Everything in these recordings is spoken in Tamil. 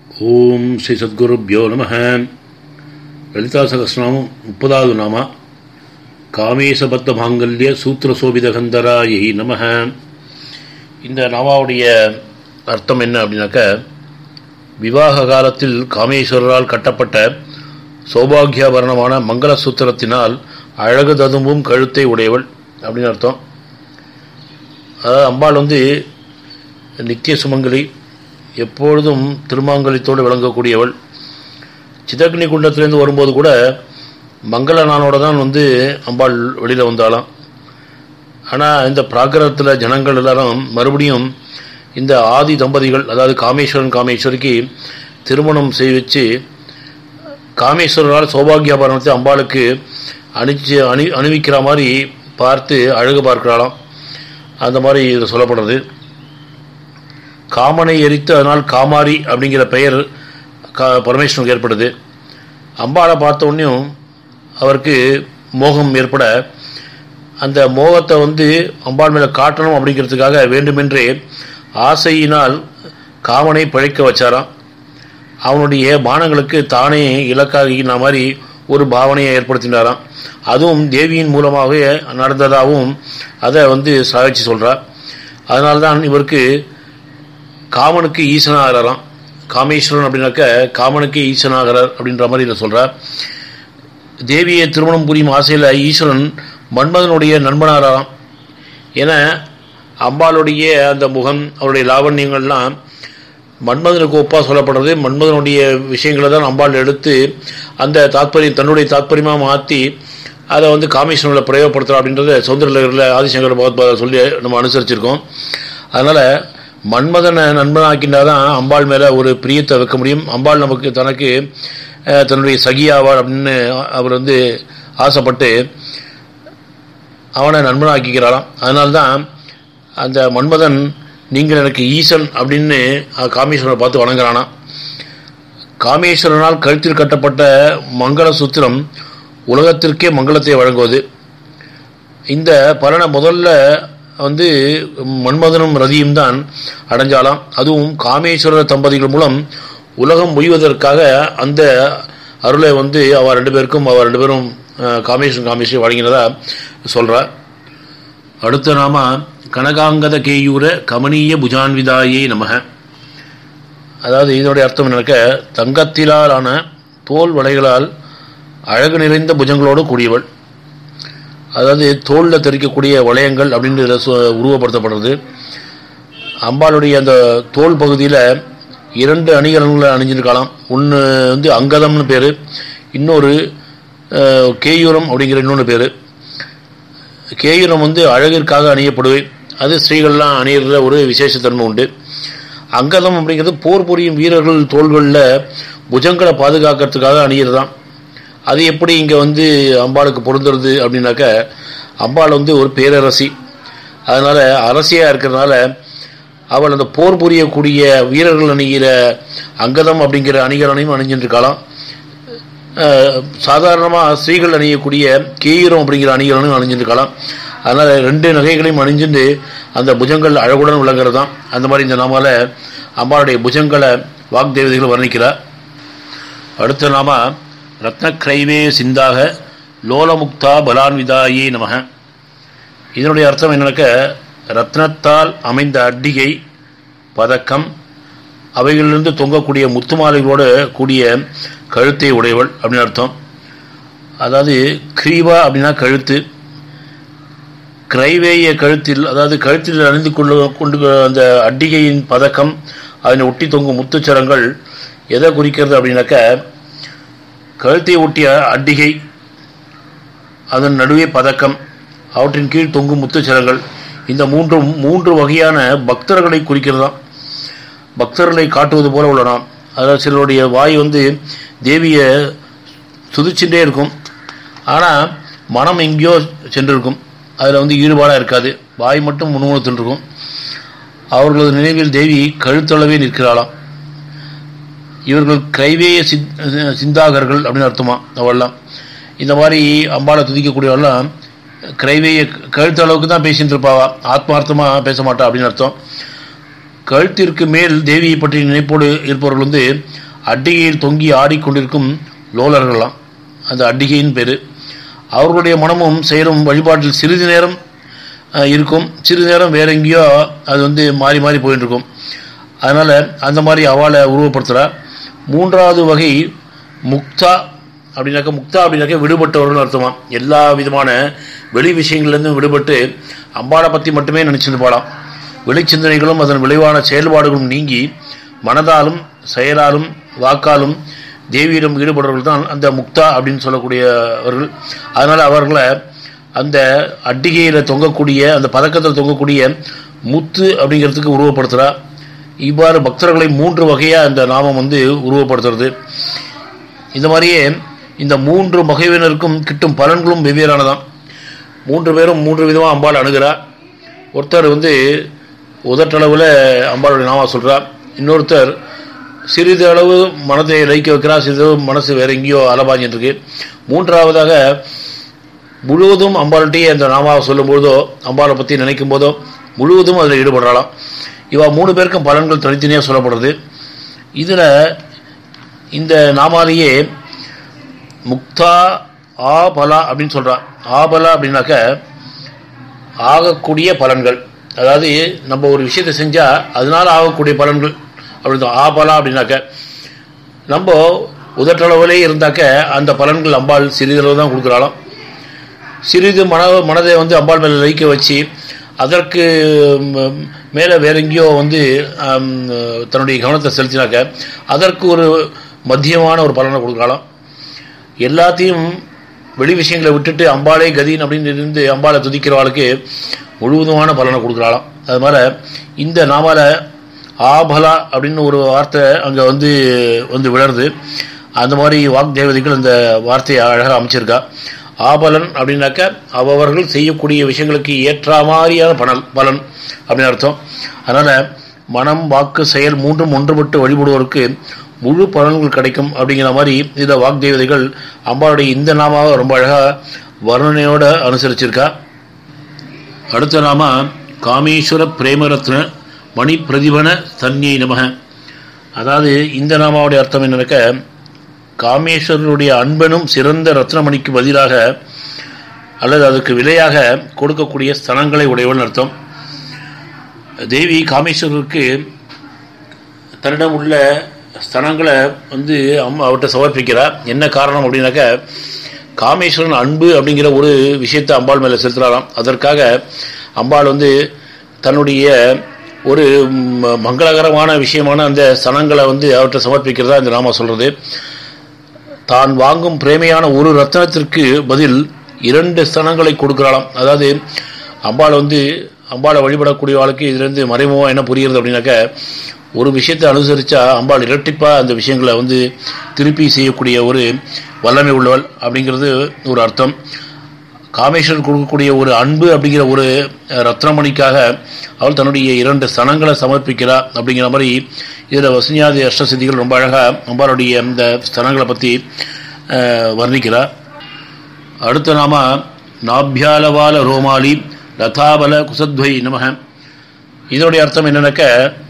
ஓம் ஸ்ரீ சத்குருப்யோ நம லலிதா சகஸ்நாமம் முப்பதாவது நாமா காமேசபத்த மாங்கல்ய சூத்திர சோபித கந்தராயை நம இந்த நாமாவுடைய அர்த்தம் என்ன அப்படின்னாக்க விவாக காலத்தில் காமேஸ்வரரால் கட்டப்பட்ட சௌபாகியாபரணமான மங்கள சூத்திரத்தினால் அழகு ததும்பும் கழுத்தை உடையவள் அப்படின்னு அர்த்தம் அதாவது அம்பாள் வந்து நித்திய சுமங்கலி எப்பொழுதும் திருமாங்கலித்தோடு விளங்கக்கூடியவள் சிதக்னி குண்டத்திலேருந்து வரும்போது கூட மங்கள நாளோட தான் வந்து அம்பாள் வெளியில் வந்தாலாம் ஆனால் இந்த பிராகிரத்தில் ஜனங்கள் எல்லாரும் மறுபடியும் இந்த ஆதி தம்பதிகள் அதாவது காமேஸ்வரன் காமேஸ்வரிக்கு திருமணம் செய்விச்சு காமேஸ்வரரால் சௌபாகியாபரணத்தை அம்பாளுக்கு அணிச்சு அணி அணிவிக்கிற மாதிரி பார்த்து அழகு பார்க்கிறாளாம் அந்த மாதிரி இது சொல்லப்படுறது காமனை எரித்து அதனால் காமாரி அப்படிங்கிற பெயர் கா பரமேஸ்வரனுக்கு ஏற்படுது அம்பாளை பார்த்த உடனேயும் அவருக்கு மோகம் ஏற்பட அந்த மோகத்தை வந்து அம்பாள் மேலே காட்டணும் அப்படிங்கிறதுக்காக வேண்டுமென்றே ஆசையினால் காமனை பிழைக்க வச்சாராம் அவனுடைய பானங்களுக்கு தானே இலக்காகின மாதிரி ஒரு பாவனையை ஏற்படுத்தினாராம் அதுவும் தேவியின் மூலமாகவே நடந்ததாகவும் அதை வந்து சாதிச்சு சொல்கிறார் அதனால்தான் இவருக்கு காமனுக்கு ஈசனாகிறாராம் காமேஸ்வரன் அப்படின்னாக்க காமனுக்கு ஈசனாகிறார் அப்படின்ற மாதிரி இதை சொல்கிறார் தேவியை திருமணம் புரியும் ஆசையில் ஈஸ்வரன் மன்மதனுடைய நண்பனாராம் என அம்பாளுடைய அந்த முகம் அவருடைய லாவண்யங்கள்லாம் மன்மதனுக்கு ஒப்பா சொல்லப்படுறது மன்மதனுடைய விஷயங்களை தான் அம்பாள் எடுத்து அந்த தாத்பரியம் தன்னுடைய தாத்பரியமாக மாற்றி அதை வந்து காமேஸ்வரனில் பிரயோகப்படுத்துகிறோம் அப்படின்றத சௌந்தரலகரில் ஆதிசங்கர பகவத்பாதர் சொல்லி நம்ம அனுசரிச்சிருக்கோம் அதனால் மன்மதனை நண்பனாக்கின்றா தான் அம்பாள் மேலே ஒரு பிரியத்தை வைக்க முடியும் அம்பாள் நமக்கு தனக்கு தன்னுடைய சகியாவாள் அப்படின்னு அவர் வந்து ஆசைப்பட்டு அவனை நண்பனாக்கிக்கிறாராம் அதனால்தான் அந்த மன்மதன் நீங்கள் எனக்கு ஈசன் அப்படின்னு காமேஸ்வரனை பார்த்து வணங்குறானா காமேஸ்வரனால் கழுத்தில் கட்டப்பட்ட மங்கள சூத்திரம் உலகத்திற்கே மங்களத்தை வழங்குவது இந்த பலனை முதல்ல வந்து மன்மதனும் ரதியும் தான் அடைஞ்சாலாம் அதுவும் காமேஸ்வர தம்பதிகள் மூலம் உலகம் மொய்வதற்காக அந்த அருளை வந்து அவ ரெண்டு பேருக்கும் அவ ரெண்டு பேரும் காமேஸ்வரன் காமேஸ்வரி வழங்கினதா சொல்கிறார் அடுத்த நாம கனகாங்கத கேயூர கமனீய புஜான்விதாயே நமக அதாவது இதனுடைய அர்த்தம் என்னக்க தங்கத்திலான தோல் வளைகளால் அழகு நிறைந்த புஜங்களோடு கூடியவள் அதாவது தோளில் தெரிக்கக்கூடிய வளையங்கள் அப்படின்னு உருவப்படுத்தப்படுறது அம்பாளுடைய அந்த தோல் பகுதியில் இரண்டு அணிகலன்களை அணிஞ்சிருக்கலாம் ஒன்று வந்து அங்கதம்னு பேர் இன்னொரு கேயூரம் அப்படிங்கிற இன்னொன்று பேர் கேயூரம் வந்து அழகிற்காக அணியப்படுவே அது ஸ்ரீகள்லாம் அணியிற ஒரு விசேஷத்தன்மை உண்டு அங்கதம் அப்படிங்கிறது போர் புரியும் வீரர்கள் தோள்களில் புஜங்களை பாதுகாக்கிறதுக்காக அணியிறதான் அது எப்படி இங்கே வந்து அம்பாளுக்கு பொருந்துறது அப்படின்னாக்க அம்பாள் வந்து ஒரு பேரரசி அதனால் அரசியாக இருக்கிறதுனால அவள் அந்த போர் புரியக்கூடிய வீரர்கள் அணிகிற அங்கதம் அப்படிங்கிற அணிகலனையும் அணிஞ்சிருக்கலாம் சாதாரணமாக ஸ்ரீகள் அணியக்கூடிய கேயூரம் அப்படிங்கிற அணிகலனும் அணிஞ்சிருக்கலாம் அதனால் ரெண்டு நகைகளையும் அணிஞ்சுட்டு அந்த புஜங்கள் அழகுடன் விளங்குறது தான் அந்த மாதிரி இந்த நாமால அம்பாளுடைய புஜங்களை வாக்தேவதைகளை வர்ணிக்கிறார் அடுத்த நாம ரத்னக்ரைவே சிந்தாக லோலமுக்தா பலான்விதாயே நமக இதனுடைய அர்த்தம் என்னக்க ரத்னத்தால் அமைந்த அட்டிகை பதக்கம் அவைகளிலிருந்து தொங்கக்கூடிய முத்துமாலைகளோடு கூடிய கழுத்தை உடையவள் அப்படின்னு அர்த்தம் அதாவது கிரீவா அப்படின்னா கழுத்து கிரைவேய கழுத்தில் அதாவது கழுத்தில் அணிந்து கொண்டு கொண்டு அந்த அட்டிகையின் பதக்கம் அதனை ஒட்டி தொங்கும் முத்துச்சரங்கள் எதை குறிக்கிறது அப்படின்னாக்க கழுத்தை ஒட்டிய அட்டிகை அதன் நடுவே பதக்கம் அவற்றின் கீழ் தொங்கும் முத்துச்சரங்கள் இந்த மூன்றும் மூன்று வகையான பக்தர்களை குறிக்கிறதாம் பக்தர்களை காட்டுவது போல உள்ளனாம் அதாவது சிலருடைய வாய் வந்து தேவியை துதிச்சுட்டே இருக்கும் ஆனால் மனம் எங்கேயோ சென்றிருக்கும் அதில் வந்து ஈடுபாடாக இருக்காது வாய் மட்டும் முன்முகத்தில் இருக்கும் அவர்களது நினைவில் தேவி கழுத்தளவே நிற்கிறாளாம் இவர்கள் கைவேய சிந்தாகர்கள் அப்படின்னு அர்த்தமா அவெல்லாம் இந்த மாதிரி அம்பாளை துதிக்கக்கூடியவெல்லாம் கிரைவேய கழுத்து அளவுக்கு தான் பேசிட்டு இருப்பாவா ஆத்மார்த்தமாக பேச மாட்டா அப்படின்னு அர்த்தம் கழுத்திற்கு மேல் தேவியை பற்றி நினைப்போடு இருப்பவர்கள் வந்து அட்டிகையில் தொங்கி ஆடிக்கொண்டிருக்கும் லோலர்களாம் அந்த அட்டிகையின் பேர் அவர்களுடைய மனமும் செயலும் வழிபாட்டில் சிறிது நேரம் அஹ், இருக்கும் சிறிது நேரம் வேற எங்கேயோ அது வந்து மாறி மாறி போயிட்டு இருக்கும் அதனால் அந்த மாதிரி அவளை உருவப்படுத்துகிறா மூன்றாவது வகை முக்தா அப்படின்னாக்கா முக்தா அப்படின்னாக்கா விடுபட்டவர்கள் அர்த்தமா எல்லா விதமான வெளி விஷயங்கள்லேருந்தும் விடுபட்டு அம்பாளை பற்றி மட்டுமே நினச்சிட்டு போகலாம் வெளிச்சிந்தனைகளும் அதன் விளைவான செயல்பாடுகளும் நீங்கி மனதாலும் செயலாலும் வாக்காலும் தேவியிடம் ஈடுபடுறவர்கள் தான் அந்த முக்தா அப்படின்னு சொல்லக்கூடியவர்கள் அதனால் அவர்களை அந்த அட்டிகையில் தொங்கக்கூடிய அந்த பதக்கத்தில் தொங்கக்கூடிய முத்து அப்படிங்கிறதுக்கு உருவப்படுத்துகிறா இவ்வாறு பக்தர்களை மூன்று வகையாக இந்த நாமம் வந்து உருவப்படுத்துறது இந்த மாதிரியே இந்த மூன்று வகைவினருக்கும் கிட்டும் பலன்களும் வெவ்வேறானதான் மூன்று பேரும் மூன்று விதமாக அம்பாள் அணுகிறா ஒருத்தர் வந்து உதட்டளவில் அம்பாளுடைய நாமா சொல்கிறா இன்னொருத்தர் சிறிது அளவு மனதை லயிக்க வைக்கிறா சிறிது மனசு வேற எங்கேயோ அலபாஞ்சிட்டு இருக்கு மூன்றாவதாக முழுவதும் அம்பாள்கிட்டயே அந்த நாமாவை சொல்லும்போதோ அம்பாளை பற்றி நினைக்கும் போதோ முழுவதும் அதில் ஈடுபடுறாளாம் இவா மூணு பேருக்கும் பலன்கள் தனித்தனியாக சொல்லப்படுறது இதில் இந்த நாமாலேயே முக்தா ஆபலா அப்படின்னு சொல்கிறா ஆபலா அப்படின்னாக்க ஆகக்கூடிய பலன்கள் அதாவது நம்ம ஒரு விஷயத்தை செஞ்சால் அதனால ஆகக்கூடிய பலன்கள் அப்படிதான் ஆபலா அப்படின்னாக்க நம்ம உதட்டளவிலே இருந்தாக்க அந்த பலன்கள் அம்பாள் சிறிதளவு தான் கொடுக்குறாளாம் சிறிது மன மனதை வந்து அம்பாள் மேலே லயிக்க வச்சு அதற்கு ம், மேலே வேற எங்கேயோ வந்து ஆம், தன்னுடைய கவனத்தை செலுத்தினாக்க அதற்கு ஒரு மத்தியமான ஒரு பலனை கொடுக்கலாம் எல்லாத்தையும் வெளி விஷயங்களை விட்டுட்டு அம்பாளே கதின் அப்படின்னு இருந்து அம்பாளை துதிக்கிறவாளுக்கு முழுவதுமான பலனை கொடுக்குறாளாம் அது மாதிரி இந்த நாமால ஆபலா அப்படின்னு ஒரு வார்த்தை அங்கே வந்து வந்து விழருது அந்த மாதிரி வாக்தேவதைகள் இந்த வார்த்தையை அழகாக அமைச்சிருக்கா ஆபலன் அப்படின்னாக்க அவர்கள் செய்யக்கூடிய விஷயங்களுக்கு ஏற்ற மாதிரியான பலன் பலன் அப்படின்னு அர்த்தம் அதனால் மனம் வாக்கு செயல் மூன்றும் ஒன்றுபட்டு வழிபடுவோருக்கு முழு பலன்கள் கிடைக்கும் அப்படிங்கிற மாதிரி இதில் வாக்தேவதைகள் அம்பாளுடைய இந்த நாமாவை ரொம்ப அழகாக வர்ணனையோட அனுசரிச்சிருக்கா அடுத்த நாம காமேஸ்வர பிரேமரத்ன மணி பிரதிபன தன்யை நமக அதாவது இந்த நாமாவுடைய அர்த்தம் என்னக்க காமேஸ்வரனுடைய அன்பனும் சிறந்த ரத்னமணிக்கு பதிலாக அல்லது அதுக்கு விலையாக கொடுக்கக்கூடிய ஸ்தனங்களை உடையவன் அர்த்தம் தேவி காமேஸ்வரருக்கு தன்னிடம் உள்ள ஸ்தனங்களை வந்து அம்மா அவர்கிட்ட சமர்ப்பிக்கிறார் என்ன காரணம் அப்படின்னாக்க காமேஸ்வரன் அன்பு அப்படிங்கிற ஒரு விஷயத்தை அம்பாள் மேலே செலுத்துறாராம் அதற்காக அம்பாள் வந்து தன்னுடைய ஒரு ம், மங்களகரமான விஷயமான அந்த ஸ்தனங்களை வந்து அவர்கிட்ட சமர்ப்பிக்கிறதா இந்த நாம சொல்றது தான் வாங்கும் பிரேமையான ஒரு ரத்னத்திற்கு பதில் இரண்டு ஸ்தனங்களை கொடுக்கிறாளாம் அதாவது அம்பாள் வந்து அம்பாளை வழிபடக்கூடிய ஆளுக்கு இதுலேருந்து மறைமுகம் என்ன புரியுறது அப்படின்னாக்க ஒரு விஷயத்தை அனுசரித்தா அம்பாள் இரட்டிப்பாக அந்த விஷயங்களை வந்து திருப்பி செய்யக்கூடிய ஒரு வல்லமை உள்ளவள் அப்படிங்கிறது ஒரு அர்த்தம் காமேஸ்வரன் கொடுக்கக்கூடிய ஒரு அன்பு அப்படிங்கிற ஒரு அஹ், ரத்னமணிக்காக அவள் தன்னுடைய இரண்டு ஸ்தனங்களை சமர்ப்பிக்கிறார் அப்படிங்கிற மாதிரி இதில் வசனியாதி அஷ்டசித்திகள் ரொம்ப அழகாக அம்பாளுடைய அந்த ஸ்தனங்களை பற்றி வர்ணிக்கிறார் அடுத்த நாம நாபியாலவால ரோமாலி லதாபல குசத்வை நமக இதனுடைய அர்த்தம் என்னன்னாக்க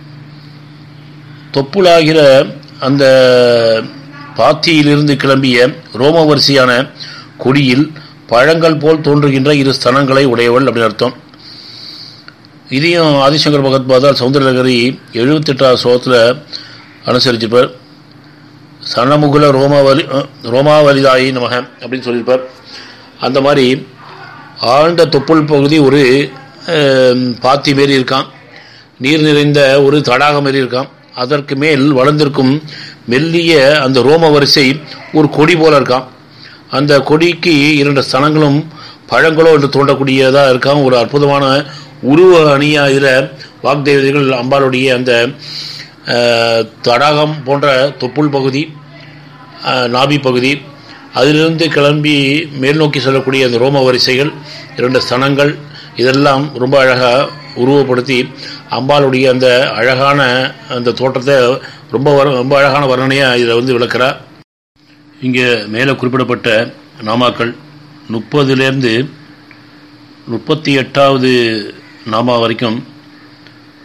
தொப்புளாகிற அந்த பாத்தியிலிருந்து கிளம்பிய ரோமவரிசையான கொடியில் பழங்கள் போல் தோன்றுகின்ற இரு ஸ்தனங்களை உடையவள் அப்படின்னு அர்த்தம் இதையும் ஆதிசங்கர் பகத் பாதால் சௌந்தரலகரி எழுபத்தெட்டாவது ஸ்லோகத்தில் அனுசரிச்சிருப்பார் சனமுகுல ரோமாவலி அஹ், ரோமாவலிதாயி நமக அப்படின்னு சொல்லியிருப்பார் அந்த மாதிரி ஆழ்ந்த தொப்புள் பகுதி ஒரு அஹ், பாத்தி மாரி இருக்கான் நீர் நிறைந்த ஒரு தடாகம் மாரி இருக்கான் அதற்கு மேல் வளர்ந்திருக்கும் மெல்லிய அந்த ரோம வரிசை ஒரு கொடி போல இருக்கான் அந்த கொடிக்கு இரண்டு ஸ்தனங்களும் பழங்களோ என்று தோன்றக்கூடியதாக இருக்கான் ஒரு அற்புதமான உருவ அணியாக இதில் வாக்தேவதைகள் அம்பாளுடைய அந்த அஹ், தடாகம் போன்ற தொப்புள் பகுதி அஹ், நாபி பகுதி அதிலிருந்து கிளம்பி மேல் நோக்கி செல்லக்கூடிய அந்த ரோம வரிசைகள் இரண்டு ஸ்தனங்கள் இதெல்லாம் ரொம்ப அழகாக உருவப்படுத்தி அம்பாளுடைய அந்த அழகான அந்த தோற்றத்தை ரொம்ப வர ரொம்ப அழகான வர்ணனையாக இதில் வந்து விளக்குறார் இங்கே மேலே குறிப்பிடப்பட்ட நாமாக்கள் முப்பதுலேருந்து முப்பத்தி எட்டாவது நாமா வரைக்கும்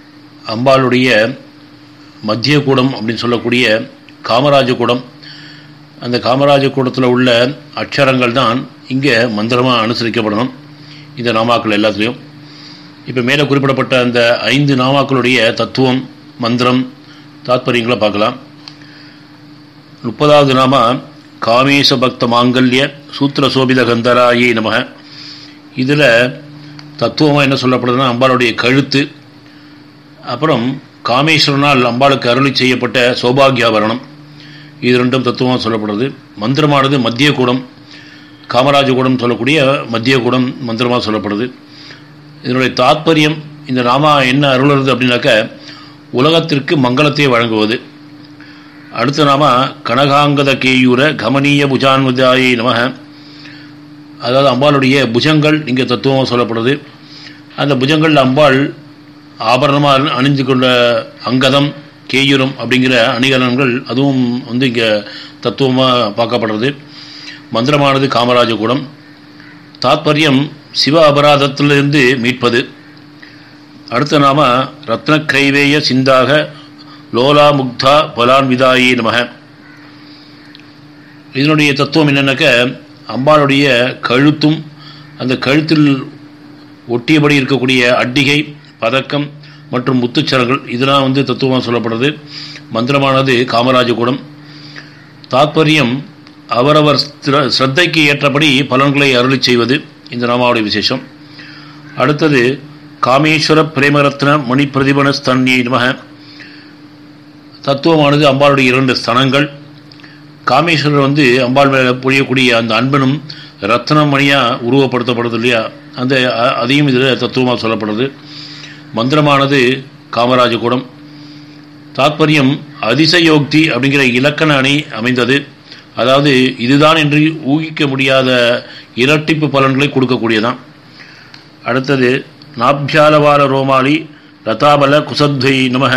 அம்பாளுடைய மத்திய கூடம் அப்படின்னு சொல்லக்கூடிய காமராஜ கூடம் அந்த காமராஜ கூடத்தில் உள்ள அக்ஷரங்கள் தான் இங்கே மந்திரமாக அனுசரிக்கப்படணும் இந்த நாமாக்கள் எல்லாத்துலேயும் இப்போ மேலே குறிப்பிடப்பட்ட அந்த ஐந்து நாமாக்களுடைய தத்துவம் மந்திரம் தாத்பரியங்களை பார்க்கலாம் முப்பதாவது நாம காமேச பக்த மாங்கல்ய சூத்திர சோபித கந்தராயே நமக இதில் தத்துவமாக என்ன சொல்லப்படுதுன்னா அம்பாளுடைய கழுத்து அப்புறம் காமேஸ்வரனால் அம்பாளுக்கு அருளி செய்யப்பட்ட சௌபாகியாபரணம் இது ரெண்டும் தத்துவமாக சொல்லப்படுறது மந்திரமானது மத்திய கூடம் காமராஜ கூடம் சொல்லக்கூடிய மத்திய கூடம் மந்திரமாக சொல்லப்படுது இதனுடைய தாத்பரியம் இந்த நாமா என்ன அருளுறது அப்படின்னாக்க உலகத்திற்கு மங்களத்தை வழங்குவது அடுத்த நாம கனகாங்கத கேயூர கமனீய புஜான்வதாயை நமக அதாவது அம்பாளுடைய புஜங்கள் இங்கே தத்துவமாக சொல்லப்படுது அந்த புஜங்கள் அம்பாள் ஆபரணமாக அணிந்து கொண்ட அங்கதம் கேயூரம் அப்படிங்கிற அணிகலன்கள் அதுவும் வந்து இங்கே தத்துவமாக பார்க்கப்படுறது மந்திரமானது காமராஜ கூடம் தாத்பரியம் சிவ அபராதத்திலிருந்து மீட்பது அடுத்த நாம ரத்ன கைவேய சிந்தாக லோலா முக்தா பலான்விதாயி நமக இதனுடைய தத்துவம் என்னன்னாக்க அம்பாளுடைய கழுத்தும் அந்த கழுத்தில் ஒட்டியபடி இருக்கக்கூடிய அட்டிகை பதக்கம் மற்றும் முத்துச்சரங்கள் இதெல்லாம் வந்து தத்துவமாக சொல்லப்படுறது மந்திரமானது காமராஜ கூடம் தாத்பரியம் அவரவர் ஸ்ரத்தைக்கு ஏற்றபடி பலன்களை அருளி செய்வது இந்த நாமாவுடைய விசேஷம் அடுத்தது காமேஸ்வர பிரேமரத்ன மணி பிரதிபன ஸ்தன்யை நமக தத்துவமானது அம்பாளுடைய இரண்டு ஸ்தனங்கள் காமேஸ்வரர் வந்து அம்பாள் மேலே பொழியக்கூடிய அந்த அன்பனும் ரத்ன மணியாக உருவப்படுத்தப்படுது இல்லையா அந்த அதையும் இதில் தத்துவமாக சொல்லப்படுது மந்திரமானது காமராஜ கூடம் தாத்பரியம் அதிசயோக்தி அப்படிங்கிற இலக்கண அணி அமைந்தது அதாவது இதுதான் என்று ஊகிக்க முடியாத இரட்டிப்பு பலன்களை கொடுக்கக்கூடியதான் அடுத்தது நாப்யாலவால ரோமாளி ரதாபல குசத்வை நமக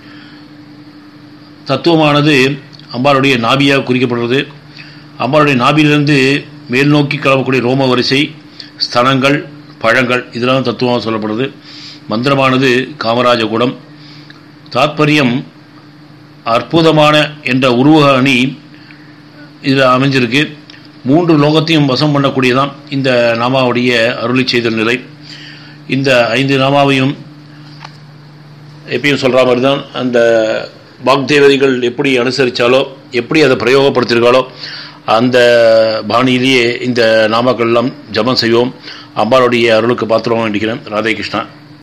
தத்துவமானது அம்பாளுடைய நாபியாக குறிக்கப்படுறது அம்பாளுடைய நாபியிலிருந்து மேல் நோக்கி கிளம்பக்கூடிய ரோம வரிசை ஸ்தனங்கள் பழங்கள் இதெல்லாம் தத்துவமாக சொல்லப்படுது மந்திரமானது காமராஜ கூடம் தாத்பரியம் அற்புதமான என்ற உருவ அணி இதில் அமைஞ்சிருக்கு மூன்று லோகத்தையும் வசம் பண்ணக்கூடியதான் இந்த நாமாவுடைய அருளி செய்தல் நிலை இந்த ஐந்து நாமாவையும் எப்பயும் சொல்கிற மாதிரி தான் அந்த வாக்தேவதைகள் எப்படி அனுசரித்தாலோ எப்படி அதை பிரயோகப்படுத்தியிருக்காளோ அந்த பாணியிலேயே இந்த நாமாக்கள் எல்லாம் ஜபம் செய்வோம் அம்பாளுடைய அருளுக்கு பாத்திரம் வேண்டிக்கிறேன் ராதே கிருஷ்ணா